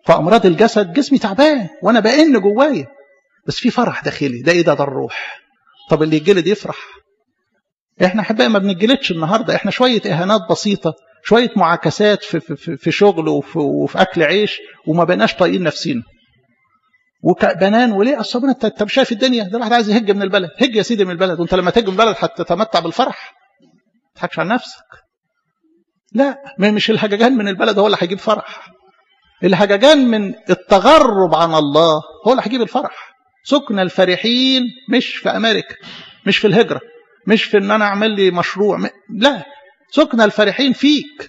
فامراض الجسد جسمي تعبان وانا بئن جوايا بس في فرح داخلي ده ايه ده ده الروح طب اللي يتجلد يفرح احنا احبائي ما بنتجلدش النهارده احنا شويه اهانات بسيطه شويه معاكسات في, في, في شغل وفي, وفي اكل عيش وما بقناش طايقين نفسينا وكبنان وليه اصل انت انت مش شايف الدنيا ده الواحد عايز يهج من البلد هج يا سيدي من البلد وانت لما تهج من البلد هتتمتع بالفرح ما تضحكش على نفسك لا مش الهججان من البلد هو اللي هيجيب فرح الهججان من التغرب عن الله هو اللي هيجيب الفرح سكن الفرحين مش في امريكا مش في الهجره مش في ان انا اعمل لي مشروع لا سكن الفرحين فيك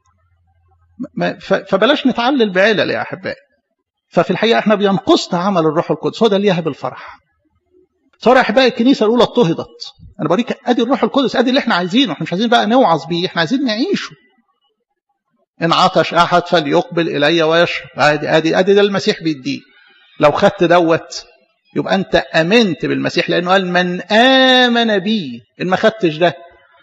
فبلاش نتعلل بعلل يا احبائي ففي الحقيقه احنا بينقصنا عمل الروح القدس هو ده اللي يهب الفرح صار احبائي الكنيسه الاولى اضطهدت انا بوريك ادي الروح القدس ادي اللي احنا عايزينه احنا مش عايزين بقى نوعظ بيه احنا عايزين نعيشه ان عطش احد فليقبل الي ويشرب ادي ادي ادي ده المسيح بيديه لو خدت دوت يبقى انت امنت بالمسيح لانه قال من امن بي ان ما خدتش ده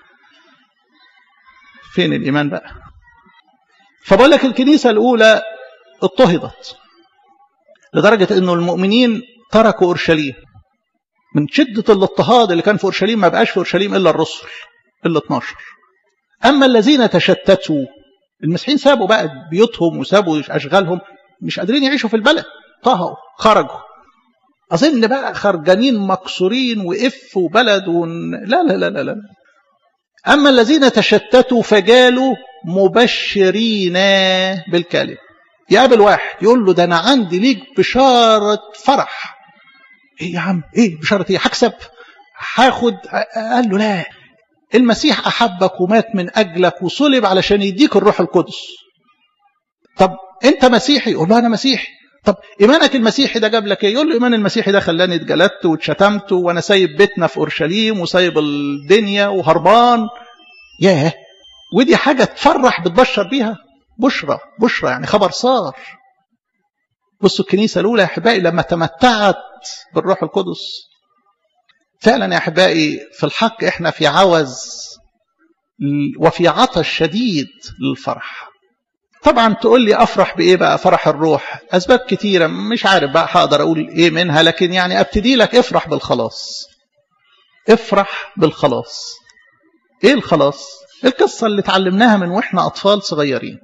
فين الايمان بقى فبقول لك الكنيسه الاولى اضطهدت لدرجه انه المؤمنين تركوا اورشليم من شده الاضطهاد اللي كان في اورشليم ما بقاش في اورشليم الا الرسل الا 12 اما الذين تشتتوا المسيحيين سابوا بقى بيوتهم وسابوا اشغالهم مش قادرين يعيشوا في البلد طهوا خرجوا اظن بقى خرجانين مكسورين وقف وبلد ون... لا لا لا لا لا اما الذين تشتتوا فجالوا مبشرين بالكلمه يقابل واحد يقول له ده انا عندي ليك بشاره فرح ايه يا عم ايه بشاره ايه هكسب هاخد قال له لا المسيح احبك ومات من اجلك وصلب علشان يديك الروح القدس طب انت مسيحي يقول له انا مسيحي طب ايمانك المسيحي ده جاب لك ايه يقول له ايمان المسيحي ده خلاني اتجلدت واتشتمت وانا سايب بيتنا في اورشليم وسايب الدنيا وهربان ياه ودي حاجه تفرح بتبشر بيها بشرى بشرى يعني خبر صار بصوا الكنيسه الاولى يا احبائي لما تمتعت بالروح القدس فعلا يا احبائي في الحق احنا في عوز وفي عطش شديد للفرح طبعا تقول لي افرح بايه بقى فرح الروح اسباب كتيره مش عارف بقى هقدر اقول ايه منها لكن يعني ابتدي لك افرح بالخلاص افرح بالخلاص ايه الخلاص القصه اللي اتعلمناها من واحنا اطفال صغيرين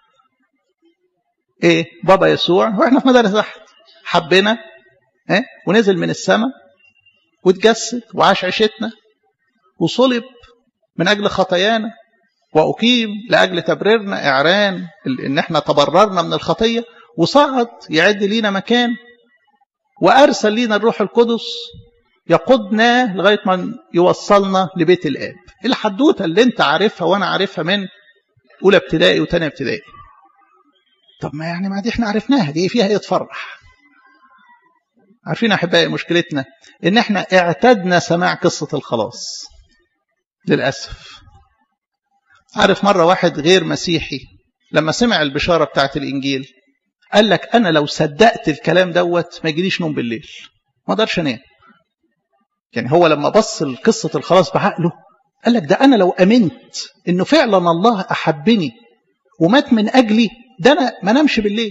ايه بابا يسوع واحنا في مدارس تحت حبنا ايه ونزل من السماء واتجسد وعاش عيشتنا وصلب من اجل خطايانا واقيم لاجل تبريرنا اعران ان احنا تبررنا من الخطيه وصعد يعد لينا مكان وارسل لينا الروح القدس يقودنا لغايه ما يوصلنا لبيت الاب الحدوته اللي انت عارفها وانا عارفها من اولى ابتدائي وثانيه ابتدائي طب ما يعني ما دي احنا عرفناها دي فيها ايه تفرح عارفين احبائي مشكلتنا ان احنا اعتدنا سماع قصه الخلاص للاسف عارف مره واحد غير مسيحي لما سمع البشاره بتاعت الانجيل قال لك انا لو صدقت الكلام دوت ما يجيليش نوم بالليل ما اقدرش انام يعني هو لما بص لقصه الخلاص بعقله قال لك ده انا لو امنت انه فعلا الله احبني ومات من اجلي ده انا ما نامش بالليل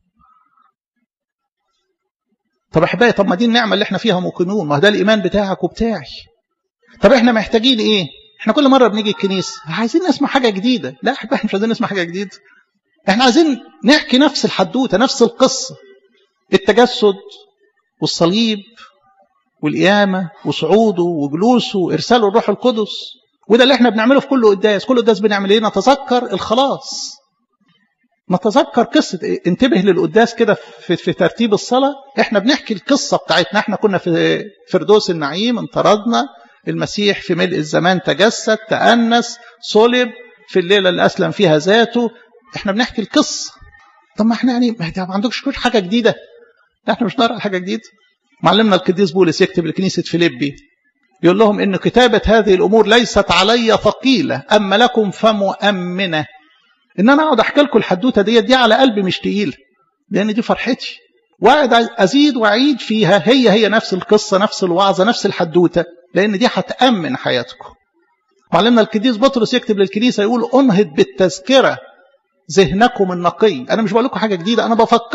طب احبائي طب ما دي النعمه اللي احنا فيها موقنون ما ده الايمان بتاعك وبتاعي طب احنا محتاجين ايه احنا كل مره بنيجي الكنيسه عايزين نسمع حاجه جديده لا احبائي احنا مش عايزين نسمع حاجه جديده احنا عايزين نحكي نفس الحدوته نفس القصه التجسد والصليب والقيامه وصعوده وجلوسه وارساله الروح القدس وده اللي احنا بنعمله في كل قداس كل قداس بنعمل ايه نتذكر الخلاص نتذكر قصة انتبه للقداس كده في, في ترتيب الصلاة احنا بنحكي القصة بتاعتنا احنا كنا في فردوس النعيم انطردنا المسيح في ملء الزمان تجسد تأنس صلب في الليلة اللي أسلم فيها ذاته احنا بنحكي القصة طب ما احنا يعني ما عندكش كل حاجة جديدة احنا مش نقرأ حاجة جديدة معلمنا القديس بولس يكتب لكنيسة فيليبي يقول لهم ان كتابة هذه الامور ليست علي ثقيلة اما لكم فمؤمنة ان انا اقعد احكي لكم الحدوته ديت دي على قلبي مش تقيله لان دي فرحتي وقاعد ازيد واعيد فيها هي هي نفس القصه نفس الوعظه نفس الحدوته لان دي هتامن حياتكم معلمنا القديس بطرس يكتب للكنيسه يقول انهض بالتذكره ذهنكم النقي انا مش بقول لكم حاجه جديده انا بفكر